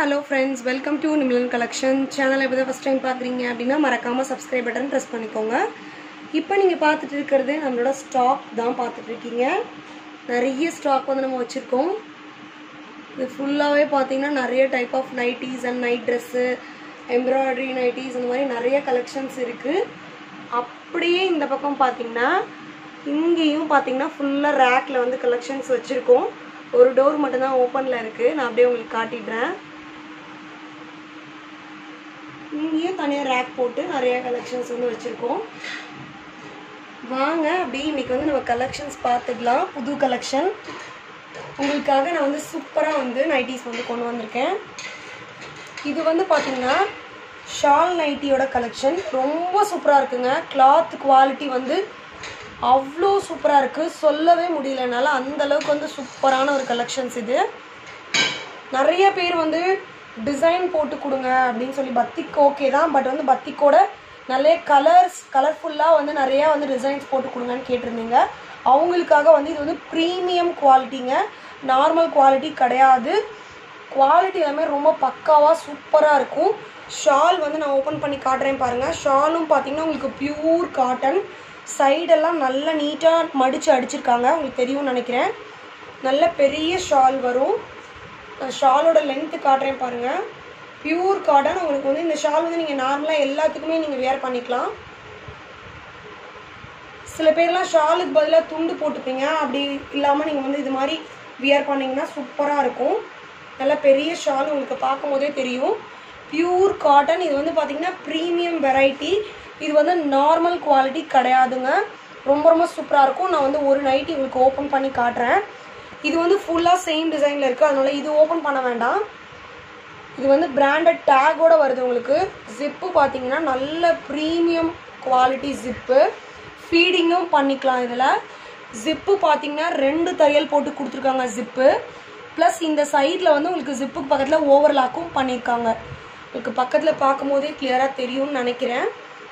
hello friends welcome to Nimilan collection சேனலை இப்போ தான் ஃபஸ்ட் டைம் பார்க்குறீங்க அப்படின்னா மறக்காமல் சப்ஸ்கிரைப் பட்டன் ப்ரெஸ் பண்ணிக்கோங்க இப்போ நீங்கள் பார்த்துட்டு இருக்கிறது நம்மளோட ஸ்டாக் தான் பார்த்துட்டு இருக்கீங்க நிறைய ஸ்டாக் வந்து நம்ம வச்சுருக்கோம் இது ஃபுல்லாகவே பார்த்தீங்கன்னா நிறைய type of nighties and night dress embroidery nighties இந்த மாதிரி நிறைய கலெக்ஷன்ஸ் இருக்குது அப்படியே இந்த பக்கம் பார்த்தீங்கன்னா இங்கேயும் பார்த்தீங்கன்னா ஃபுல்லாக ரேக்கில் வந்து கலெக்ஷன்ஸ் வச்சுருக்கோம் ஒரு டோர் மட்டும்தான் ஓப்பனில் இருக்குது நான் அப்படியே உங்களுக்கு காட்டிடுறேன் இங்கேயும் தனியாக ரேக் போட்டு நிறைய கலெக்ஷன்ஸ் வந்து வச்சுருக்கோம் வாங்க அப்படியே இன்னைக்கு வந்து நம்ம கலெக்ஷன்ஸ் பார்த்துக்கலாம் புது கலெக்ஷன் உங்களுக்காக நான் வந்து சூப்பராக வந்து நைட்டிஸ் வந்து கொண்டு வந்திருக்கேன் இது வந்து பார்த்தீங்கன்னா ஷால் நைட்டியோட கலெக்ஷன் ரொம்ப சூப்பராக இருக்குங்க கிளாத் குவாலிட்டி வந்து அவ்வளோ சூப்பராக இருக்குது சொல்லவே முடியல என்னால் அந்த அளவுக்கு வந்து சூப்பரான ஒரு கலெக்ஷன்ஸ் இது நிறைய பேர் வந்து டிசைன் போட்டு கொடுங்க அப்படின்னு சொல்லி பத்திக் ஓகே தான் பட் வந்து பத்திக்கோட நிறைய கலர்ஸ் கலர்ஃபுல்லாக வந்து நிறையா வந்து டிசைன்ஸ் போட்டு கொடுங்கன்னு கேட்டிருந்தீங்க அவங்களுக்காக வந்து இது வந்து ப்ரீமியம் குவாலிட்டிங்க நார்மல் குவாலிட்டி கிடையாது குவாலிட்டி எல்லாமே ரொம்ப பக்காவாக சூப்பராக இருக்கும் ஷால் வந்து நான் ஓப்பன் பண்ணி காட்டுறேன் பாருங்கள் ஷாலும் பார்த்தீங்கன்னா உங்களுக்கு பியூர் காட்டன் சைடெல்லாம் நல்லா நீட்டாக மடித்து அடிச்சிருக்காங்க உங்களுக்கு தெரியும்னு நினைக்கிறேன் நல்ல பெரிய ஷால் வரும் ஷாலோட லென்த்து காட்டுறேன் பாருங்கள் பியூர் காட்டன் உங்களுக்கு வந்து இந்த ஷால் வந்து நீங்கள் நார்மலாக எல்லாத்துக்குமே நீங்கள் வேர் பண்ணிக்கலாம் சில பேர்லாம் ஷாலுக்கு பதிலாக துண்டு போட்டுப்பீங்க அப்படி இல்லாமல் நீங்கள் வந்து இது மாதிரி வியர் பண்ணிங்கன்னா சூப்பராக இருக்கும் நல்ல பெரிய ஷால் உங்களுக்கு பார்க்கும் போதே தெரியும் பியூர் காட்டன் இது வந்து பார்த்தீங்கன்னா ப்ரீமியம் வெரைட்டி இது வந்து நார்மல் குவாலிட்டி கிடையாதுங்க ரொம்ப ரொம்ப சூப்பராக இருக்கும் நான் வந்து ஒரு நைட்டி உங்களுக்கு ஓப்பன் பண்ணி காட்டுறேன் இது வந்து ஃபுல்லாக சேம் டிசைனில் இருக்குது அதனால இது ஓப்பன் பண்ண வேண்டாம் இது வந்து பிராண்டட் டேகோட வருது உங்களுக்கு ஜிப்பு பார்த்தீங்கன்னா நல்ல ப்ரீமியம் குவாலிட்டி ஜிப்பு ஃபீடிங்கும் பண்ணிக்கலாம் இதில் ஜிப்பு பார்த்தீங்கன்னா ரெண்டு தையல் போட்டு கொடுத்துருக்காங்க ஜிப்பு ப்ளஸ் இந்த சைடில் வந்து உங்களுக்கு ஜிப்புக்கு பக்கத்தில் ஓவர்லாக்கும் பண்ணியிருக்காங்க உங்களுக்கு பக்கத்தில் பார்க்கும் போதே கிளியராக தெரியும்னு நினைக்கிறேன்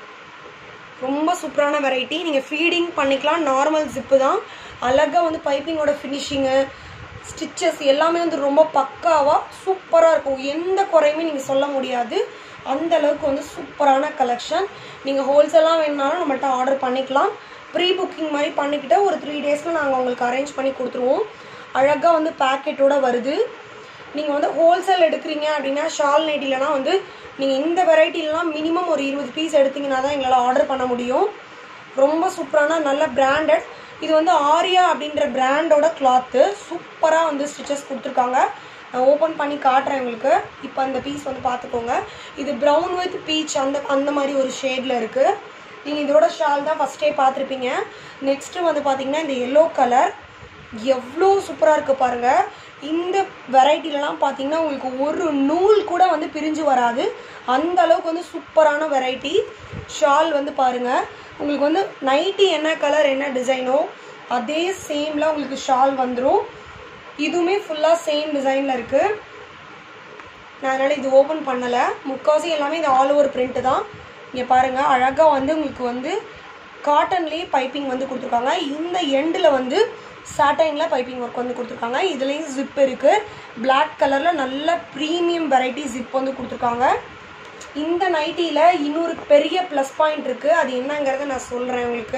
ரொம்ப சூப்பரான வெரைட்டி நீங்கள் ஃபீடிங் பண்ணிக்கலாம் நார்மல் ஜிப்பு தான் அழகாக வந்து பைப்பிங்கோட ஃபினிஷிங்கு ஸ்டிச்சஸ் எல்லாமே வந்து ரொம்ப பக்காவாக சூப்பராக இருக்கும் எந்த குறையுமே நீங்கள் சொல்ல முடியாது அந்த அளவுக்கு வந்து சூப்பரான கலெக்ஷன் நீங்கள் ஹோல்சேலாக வேணுனாலும் நம்மள்ட்ட ஆர்டர் பண்ணிக்கலாம் ப்ரீ புக்கிங் மாதிரி பண்ணிக்கிட்ட ஒரு த்ரீ டேஸில் நாங்கள் உங்களுக்கு அரேஞ்ச் பண்ணி கொடுத்துருவோம் அழகாக வந்து பேக்கெட்டோட வருது நீங்கள் வந்து ஹோல்சேல் எடுக்கிறீங்க அப்படின்னா ஷால் நைட்டிலனா வந்து நீங்கள் இந்த வெரைட்டிலலாம் மினிமம் ஒரு இருபது பீஸ் எடுத்தீங்கன்னா தான் எங்களால் ஆர்டர் பண்ண முடியும் ரொம்ப சூப்பரான நல்ல பிராண்டட் இது வந்து ஆரியா அப்படின்ற பிராண்டோட கிளாத்து சூப்பராக வந்து ஸ்டிச்சஸ் கொடுத்துருக்காங்க நான் ஓப்பன் பண்ணி காட்டுறேன் உங்களுக்கு இப்போ அந்த பீஸ் வந்து பார்த்துக்கோங்க இது ப்ரௌன் வித் பீச் அந்த அந்த மாதிரி ஒரு ஷேடில் இருக்குது நீங்கள் இதோட ஷால் தான் ஃபஸ்ட்டே பார்த்துருப்பீங்க நெக்ஸ்ட்டு வந்து பார்த்தீங்கன்னா இந்த எல்லோ கலர் எவ்வளோ சூப்பராக இருக்குது பாருங்கள் இந்த வெரைட்டிலலாம் பார்த்தீங்கன்னா உங்களுக்கு ஒரு நூல் கூட வந்து பிரிஞ்சு வராது அந்த அளவுக்கு வந்து சூப்பரான வெரைட்டி ஷால் வந்து பாருங்கள் உங்களுக்கு வந்து நைட்டி என்ன கலர் என்ன டிசைனோ அதே சேமில் உங்களுக்கு ஷால் வந்துடும் இதுவுமே ஃபுல்லாக சேம் டிசைனில் இருக்குது நான் அதனால் இது ஓப்பன் பண்ணலை முக்கால்வாசி எல்லாமே இது ஆல் ஓவர் பிரிண்ட்டு தான் இங்கே பாருங்கள் அழகாக வந்து உங்களுக்கு வந்து காட்டன்லேயே பைப்பிங் வந்து கொடுத்துருக்காங்க இந்த எண்டில் வந்து சாட்டைனில் பைப்பிங் ஒர்க் வந்து கொடுத்துருக்காங்க இதுலேயும் ஜிப் இருக்குது பிளாக் கலரில் நல்ல ப்ரீமியம் வெரைட்டி ஜிப் வந்து கொடுத்துருக்காங்க இந்த நைட்டியில் இன்னொரு பெரிய ப்ளஸ் பாயிண்ட் இருக்குது அது என்னங்கிறத நான் சொல்கிறேன் உங்களுக்கு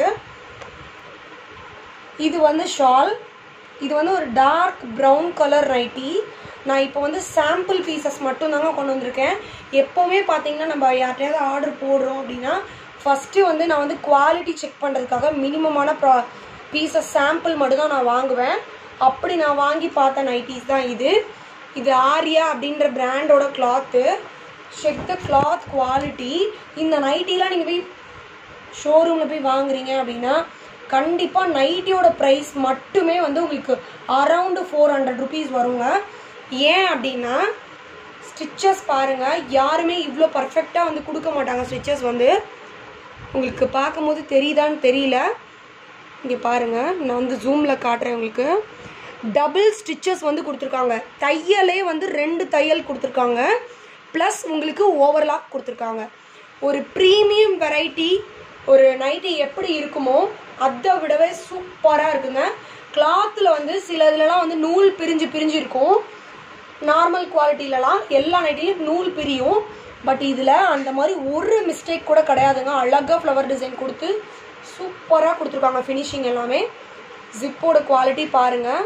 இது வந்து ஷால் இது வந்து ஒரு டார்க் ப்ரௌன் கலர் நைட்டி நான் இப்போ வந்து சாம்பிள் பீசஸ் மட்டும் தாங்க கொண்டு வந்திருக்கேன் எப்போவுமே பார்த்தீங்கன்னா நம்ம யார்ட்டையாவது ஆர்டர் போடுறோம் அப்படின்னா ஃபஸ்ட்டு வந்து நான் வந்து குவாலிட்டி செக் பண்ணுறதுக்காக மினிமமான ப்ரா பீசஸ் சாம்பிள் மட்டும் தான் நான் வாங்குவேன் அப்படி நான் வாங்கி பார்த்த நைட்டிஸ் தான் இது இது ஆரியா அப்படின்ற பிராண்டோட cloth check the cloth quality இந்த நைட்டிலாம் நீங்கள் போய் ஷோரூமில் போய் வாங்குறீங்க அப்படின்னா கண்டிப்பாக நைட்டியோட ப்ரைஸ் மட்டுமே வந்து உங்களுக்கு அரவுண்டு ஃபோர் ஹண்ட்ரட் ருபீஸ் வருங்க ஏன் அப்படின்னா ஸ்டிச்சஸ் பாருங்கள் யாருமே இவ்வளோ பர்ஃபெக்டாக வந்து கொடுக்க மாட்டாங்க ஸ்டிச்சஸ் வந்து உங்களுக்கு பார்க்கும்போது தெரியுதான்னு தெரியல இங்கே பாருங்கள் நான் வந்து ஜூமில் காட்டுறேன் உங்களுக்கு டபுள் ஸ்டிச்சஸ் வந்து கொடுத்துருக்காங்க தையலே வந்து ரெண்டு தையல் கொடுத்துருக்காங்க ப்ளஸ் உங்களுக்கு ஓவர்லாக் கொடுத்துருக்காங்க ஒரு ப்ரீமியம் வெரைட்டி ஒரு நைட்டி எப்படி இருக்குமோ அதை விடவே சூப்பராக இருக்குங்க கிளாத்தில் வந்து சில இதுலலாம் வந்து நூல் பிரிஞ்சு பிரிஞ்சு இருக்கும் நார்மல் குவாலிட்டிலலாம் எல்லா நைட்டிலையும் நூல் பிரியும் பட் இதில் அந்த மாதிரி ஒரு மிஸ்டேக் கூட கிடையாதுங்க அழகாக ஃப்ளவர் டிசைன் கொடுத்து சூப்பராக கொடுத்துருக்காங்க ஃபினிஷிங் எல்லாமே ஜிப்போட குவாலிட்டி பாருங்கள்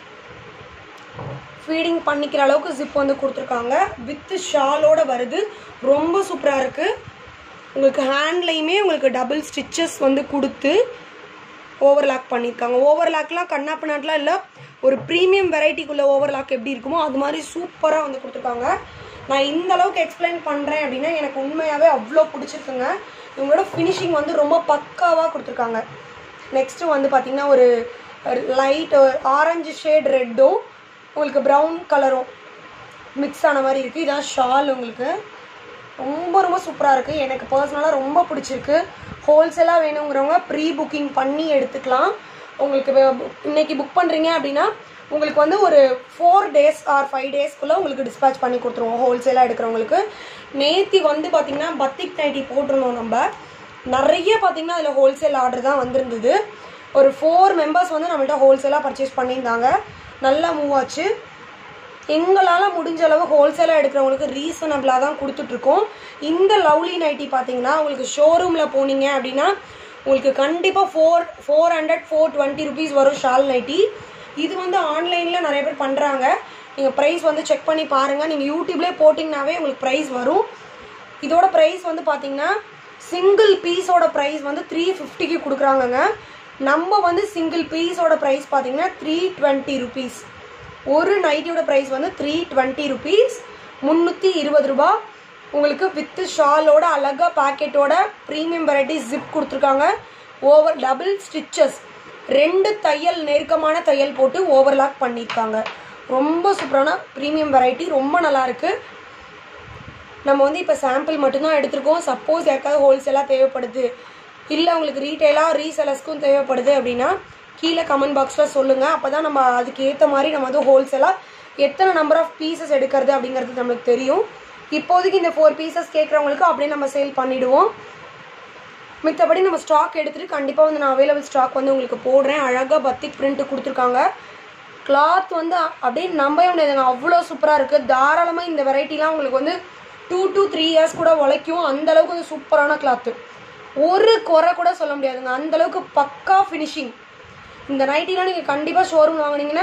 ஃபீடிங் பண்ணிக்கிற அளவுக்கு ஜிப் வந்து கொடுத்துருக்காங்க வித் ஷாலோட வருது ரொம்ப சூப்பராக இருக்குது உங்களுக்கு ஹேண்ட்லேயுமே உங்களுக்கு டபுள் ஸ்டிச்சஸ் வந்து கொடுத்து ஓவர்லாக் பண்ணியிருக்காங்க ஓவர்லாக்லாம் கண்ணாப்பினாட்லாம் இல்லை ஒரு ப்ரீமியம் வெரைட்டிக்குள்ள ஓவர்லாக் எப்படி இருக்குமோ அது மாதிரி சூப்பராக வந்து கொடுத்துருக்காங்க நான் இந்த அளவுக்கு எக்ஸ்பிளைன் பண்ணுறேன் அப்படின்னா எனக்கு உண்மையாகவே அவ்வளோ பிடிச்சிருக்குங்க இவங்களோட ஃபினிஷிங் வந்து ரொம்ப பக்காவாக கொடுத்துருக்காங்க நெக்ஸ்ட்டு வந்து பார்த்திங்கன்னா ஒரு லைட் ஆரஞ்சு ஷேட் ரெட்டும் உங்களுக்கு ப்ரௌன் கலரும் மிக்ஸ் ஆன மாதிரி இருக்குது இதான் ஷால் உங்களுக்கு ரொம்ப ரொம்ப சூப்பராக இருக்குது எனக்கு பர்சனலாக ரொம்ப பிடிச்சிருக்கு ஹோல்சேலாக வேணுங்கிறவங்க ப்ரீ புக்கிங் பண்ணி எடுத்துக்கலாம் உங்களுக்கு வே- இன்னைக்கு புக் பண்ணுறீங்க அப்படின்னா உங்களுக்கு வந்து ஒரு ஃபோர் டேஸ் ஆர் ஃபைவ் டேஸ்க்குள்ளே உங்களுக்கு டிஸ்பேச் பண்ணி கொடுத்துருவோம் ஹோல்சேலாக எடுக்கிறவங்களுக்கு நேத்தி வந்து பார்த்திங்கன்னா பத்திக் நைட்டி போட்டிருந்தோம் நம்ம நிறைய பார்த்திங்கன்னா அதில் ஹோல்சேல் ஆர்டர் தான் வந்திருந்தது ஒரு ஃபோர் மெம்பர்ஸ் வந்து நம்மள்ட்ட ஹோல்சேலாக பர்ச்சேஸ் பண்ணியிருந்தாங்க நல்லா மூவ் ஆச்சு எங்களால் முடிஞ்ச அளவு ஹோல்சேலாக எடுக்கிறவங்களுக்கு ரீசனபிளாக தான் கொடுத்துட்ருக்கோம் இந்த லவ்லி நைட்டி பார்த்தீங்கன்னா உங்களுக்கு ஷோரூமில் போனீங்க அப்படின்னா உங்களுக்கு கண்டிப்பாக four four hundred four twenty rupees வரும் ஷால் நைட்டி இது வந்து ஆன்லைனில் நிறைய பேர் பண்ணுறாங்க நீங்கள் ப்ரைஸ் வந்து செக் பண்ணி பாருங்கள் நீங்கள் யூடியூப்லேயே போட்டிங்கனாவே உங்களுக்கு ப்ரைஸ் வரும் இதோட ப்ரைஸ் வந்து பார்த்தீங்கன்னா சிங்கிள் பீஸோட ப்ரைஸ் வந்து த்ரீ ஃபிஃப்டிக்கு கொடுக்குறாங்கங்க நம்ம வந்து சிங்கிள் பீஸோட ப்ரைஸ் பார்த்தீங்கன்னா த்ரீ டுவெண்ட்டி ருபீஸ் ஒரு நைட்டியோட ப்ரைஸ் வந்து த்ரீ டுவெண்ட்டி ருபீஸ் முந்நூற்றி இருபது ரூபா உங்களுக்கு வித்து ஷாலோட அழகாக பாக்கெட்டோட ப்ரீமியம் வெரைட்டி ஜிப் கொடுத்துருக்காங்க ஓவர் டபுள் ஸ்டிச்சஸ் ரெண்டு தையல் நெருக்கமான தையல் போட்டு ஓவர்லாக் பண்ணியிருக்காங்க ரொம்ப சூப்பரான ப்ரீமியம் வெரைட்டி ரொம்ப நல்லா இருக்கு நம்ம வந்து இப்போ சாம்பிள் மட்டும்தான் எடுத்திருக்கோம் சப்போஸ் யாருக்காவது ஹோல்சேலாக தேவைப்படுது இல்லை உங்களுக்கு ரீட்டைலாக ரீசெலர்ஸ்க்கும் தேவைப்படுது அப்படின்னா கீழே கமெண்ட் பாக்ஸில் சொல்லுங்கள் அப்போ தான் நம்ம அதுக்கு ஏற்ற மாதிரி நம்ம வந்து ஹோல்சேலாக எத்தனை நம்பர் ஆஃப் பீசஸ் எடுக்கிறது அப்படிங்கிறது நம்மளுக்கு தெரியும் இப்போதைக்கு இந்த ஃபோர் பீசஸ் கேட்குறவங்களுக்கு அப்படியே நம்ம சேல் பண்ணிடுவோம் மித்தபடி நம்ம ஸ்டாக் எடுத்துகிட்டு கண்டிப்பாக வந்து நான் அவைலபிள் ஸ்டாக் வந்து உங்களுக்கு போடுறேன் அழகாக பத்திக் பிரிண்ட் கொடுத்துருக்காங்க கிளாத் வந்து அப்படியே நம்பவே முடியாதுங்க அவ்வளோ சூப்பராக இருக்குது தாராளமாக இந்த வெரைட்டிலாம் உங்களுக்கு வந்து டூ to த்ரீ இயர்ஸ் கூட உழைக்கும் அந்த அளவுக்கு வந்து சூப்பரான கிளாத்து ஒரு குறை கூட சொல்ல முடியாதுங்க அந்த அளவுக்கு பக்கா ஃபினிஷிங் இந்த நைட்டிலாம் நீங்கள் கண்டிப்பாக ஷோரூம் வாங்குனீங்கன்னா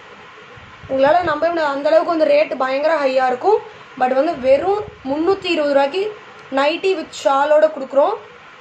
உங்களால் நம்பவே முடியாது அந்த அளவுக்கு வந்து ரேட்டு பயங்கர ஹையாக இருக்கும் பட் வந்து வெறும் முந்நூற்றி இருபது ரூபாய்க்கு நைட்டி வித் ஷாலோட கொடுக்குறோம்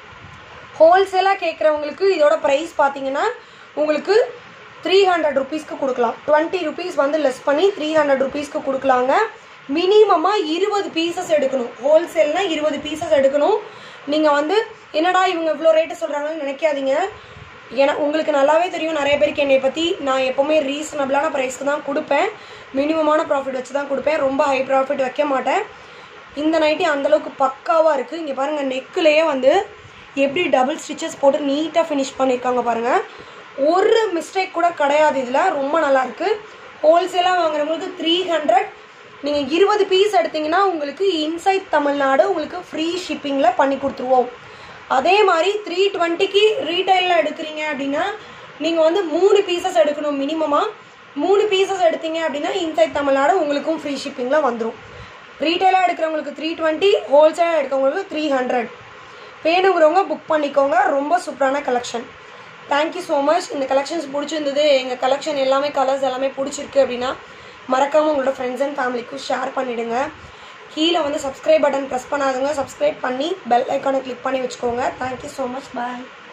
ஹோல்சேலாக கேட்குறவங்களுக்கு இதோட ப்ரைஸ் பார்த்தீங்கன்னா உங்களுக்கு த்ரீ ஹண்ட்ரட் ருபீஸ்க்கு கொடுக்கலாம் டுவெண்ட்டி ருபீஸ் வந்து லெஸ் பண்ணி த்ரீ ஹண்ட்ரட் ருபீஸ்க்கு கொடுக்கலாங்க மினிமமாக இருபது பீசஸ் எடுக்கணும் ஹோல்சேல்னால் இருபது பீசஸ் எடுக்கணும் நீங்கள் வந்து என்னடா இவங்க இவ்வளோ ரேட்டு சொல்கிறாங்கன்னு நினைக்காதீங்க ஏன்னா உங்களுக்கு நல்லாவே தெரியும் நிறைய பேருக்கு என்னை பற்றி நான் எப்போவுமே ரீசனபிளான ப்ரைஸ்க்கு தான் கொடுப்பேன் மினிமமான ப்ராஃபிட் வச்சு தான் கொடுப்பேன் ரொம்ப ஹை ப்ராஃபிட் வைக்க மாட்டேன் இந்த நைட்டி அந்தளவுக்கு பக்காவாக இருக்குது இங்கே பாருங்கள் நெக்குலேயே வந்து எப்படி டபுள் ஸ்டிச்சஸ் போட்டு நீட்டாக ஃபினிஷ் பண்ணியிருக்காங்க பாருங்கள் ஒரு மிஸ்டேக் கூட கிடையாது இதில் ரொம்ப நல்லாயிருக்கு ஹோல்சேலாக வாங்குறவங்களுக்கு த்ரீ ஹண்ட்ரட் நீங்கள் இருபது பீஸ் எடுத்தீங்கன்னா உங்களுக்கு இன்சைட் தமிழ்நாடு உங்களுக்கு ஃப்ரீ ஷிப்பிங்கில் பண்ணி கொடுத்துருவோம் அதே மாதிரி த்ரீ டுவெண்ட்டிக்கு ரீட்டைலில் எடுக்கிறீங்க அப்படின்னா நீங்கள் வந்து மூணு பீசஸ் எடுக்கணும் மினிமமாக மூணு பீசஸ் எடுத்தீங்க அப்படின்னா இன்சைட் தமிழ்நாடு உங்களுக்கும் ஃப்ரீ ஷிப்பிங்கில் வந்துடும் ரீட்டைலாக எடுக்கிறவங்களுக்கு த்ரீ டுவெண்ட்டி ஹோல்சேலாக எடுக்கிறவங்களுக்கு த்ரீ ஹண்ட்ரட் வேணுங்கிறவங்க புக் பண்ணிக்கோங்க ரொம்ப சூப்பரான கலெக்ஷன் தேங்க்யூ ஸோ மச் இந்த கலெக்ஷன்ஸ் பிடிச்சிருந்தது எங்கள் கலெக்ஷன் எல்லாமே கலர்ஸ் எல்லாமே பிடிச்சிருக்கு அப்படின்னா மறக்காமல் உங்களோட ஃப்ரெண்ட்ஸ் அண்ட் ஃபேமிலிக்கும் ஷேர் பண்ணிவிடுங்க கீழே வந்து சப்ஸ்கிரைப் பட்டன் ப்ரெஸ் பண்ணாதுங்க சப்ஸ்கிரைப் பண்ணி பெல் ஐக்கானை கிளிக் பண்ணி வச்சுக்கோங்க தேங்க்யூ ஸோ மச் பாய்